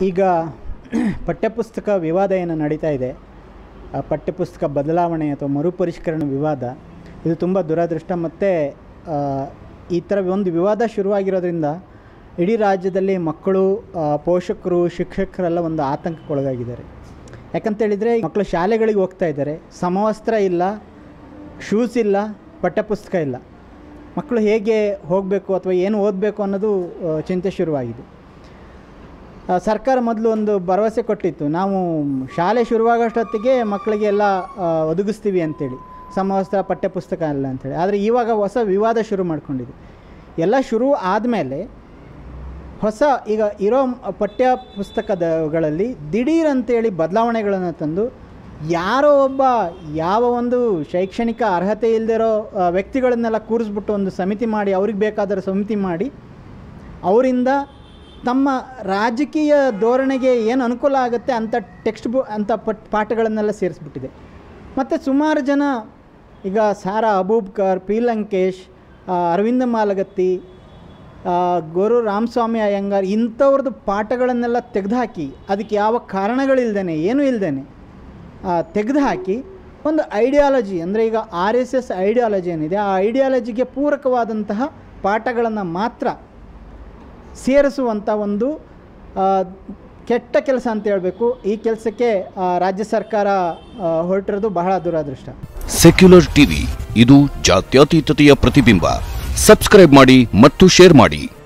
ಈಗ ಪಠ್ಯಪುಸ್ತಕ ವಿವಾದ ಏನು ನಡೀತಾ ಇದೆ ಆ ಪಠ್ಯಪುಸ್ತಕ ಬದಲಾವಣೆ ಅಥವಾ ಮರುಪರಿಷ್ಕರಣೆ ವಿವಾದ ಇದು ತುಂಬ ದುರದೃಷ್ಟ ಮತ್ತು ಈ ಥರ ಒಂದು ವಿವಾದ ಶುರುವಾಗಿರೋದ್ರಿಂದ ಇಡೀ ರಾಜ್ಯದಲ್ಲಿ ಮಕ್ಕಳು ಆ, ಪೋಷಕರು ಶಿಕ್ಷಕರೆಲ್ಲ ಒಂದು ಆತಂಕಕ್ಕೊಳಗಾಗಿದ್ದಾರೆ ಯಾಕಂತೇಳಿದರೆ ಮಕ್ಕಳು ಶಾಲೆಗಳಿಗೆ ಹೋಗ್ತಾ ಇದ್ದಾರೆ ಸಮವಸ್ತ್ರ ಇಲ್ಲ ಶೂಸ್ ಇಲ್ಲ ಪಠ್ಯಪುಸ್ತಕ ಇಲ್ಲ ಮಕ್ಕಳು ಹೇಗೆ ಹೋಗಬೇಕು ಅಥವಾ ಏನು ಓದಬೇಕು ಅನ್ನೋದು ಆ, ಚಿಂತೆ ಶುರುವಾಗಿದೆ ಆ, ಸರ್ಕಾರ ಮೊದಲು ಒಂದು ಭರವಸೆ ಕೊಟ್ಟಿತ್ತು ನಾವು ಶಾಲೆ ಶುರುವಾಗೋಷ್ಟೊತ್ತಿಗೆ ಮಕ್ಕಳಿಗೆ ಎಲ್ಲ ಆ, ಒದಗಿಸ್ತೀವಿ ಅಂತೇಳಿ ಸಮವಸ್ತ್ರ ಪಠ್ಯಪುಸ್ತಕ ಎಲ್ಲ ಅಂತೇಳಿ ಆದರೆ ಇವಾಗ ಹೊಸ ವಿವಾದ ಶುರು ಮಾಡ್ಕೊಂಡಿದೆ ಎಲ್ಲ ಶುರು ಆದಮೇಲೆ ಹೊಸ ಈಗ ಇರೋ ಪಠ್ಯ ಪುಸ್ತಕದಗಳಲ್ಲಿ ದಿಢೀರ್ ಅಂತೇಳಿ ಬದಲಾವಣೆಗಳನ್ನು ತಂದು ಯಾರೋ ಒಬ್ಬ ಯಾವ ಒಂದು ಶೈಕ್ಷಣಿಕ ಅರ್ಹತೆ ಇಲ್ಲದಿರೋ ವ್ಯಕ್ತಿಗಳನ್ನೆಲ್ಲ ಕೂರಿಸ್ಬಿಟ್ಟು ಒಂದು ಸಮಿತಿ ಮಾಡಿ ಅವ್ರಿಗೆ ಬೇಕಾದರೆ ಸಮಿತಿ ಮಾಡಿ ಅವರಿಂದ ತಮ್ಮ ರಾಜಕೀಯ ಧೋರಣೆಗೆ ಏನು ಅನುಕೂಲ ಆಗುತ್ತೆ ಅಂಥ ಟೆಕ್ಸ್ಟ್ ಬು ಅಂಥ ಪಟ್ ಪಾಠಗಳನ್ನೆಲ್ಲ ಸೇರಿಸ್ಬಿಟ್ಟಿದೆ ಮತ್ತು ಸುಮಾರು ಜನ ಈಗ ಸಾರಾ ಅಬೂಬ್ಕರ್ ಪಿ ಲಂಕೇಶ್ ಆ, ಅರವಿಂದ ಮಾಲಗತ್ತಿ ಆ, ಗುರು ರಾಮಸ್ವಾಮಿ ಅಯ್ಯಂಗಾರ್ ಇಂಥವ್ರದ್ದು ಪಾಠಗಳನ್ನೆಲ್ಲ ತೆಗೆದುಹಾಕಿ ಅದಕ್ಕೆ ಯಾವ ಕಾರಣಗಳಿಲ್ದೇನೆ ಏನೂ ಇಲ್ದೇನೆ ತೆಗೆದುಹಾಕಿ ಒಂದು ಐಡಿಯಾಲಜಿ ಅಂದರೆ ಈಗ ಆರ್ ಎಸ್ ಎಸ್ ಐಡಿಯಾಲಜಿ ಏನಿದೆ ಆ ಐಡಿಯಾಲಜಿಗೆ ಪೂರಕವಾದಂತಹ ಪಾಠಗಳನ್ನು ಮಾತ್ರ ಸೇರಿಸುವಂಥ ಒಂದು ಆ, ಕೆಟ್ಟ ಕೆಲಸ ಅಂತ ಹೇಳಬೇಕು ಈ ಕೆಲಸಕ್ಕೆ ಆ, ರಾಜ್ಯ ಸರ್ಕಾರ ಆ, ಹೊರಟಿರೋದು ಬಹಳ ದುರಾದೃಷ್ಟ ಸೆಕ್ಯುಲರ್ ಟಿವಿ ಇದು ಜಾತ್ಯತೀತತೆಯ ಪ್ರತಿಬಿಂಬ ಸಬ್ಸ್ಕ್ರೈಬ್ ಮಾಡಿ ಮತ್ತು ಶೇರ್ ಮಾಡಿ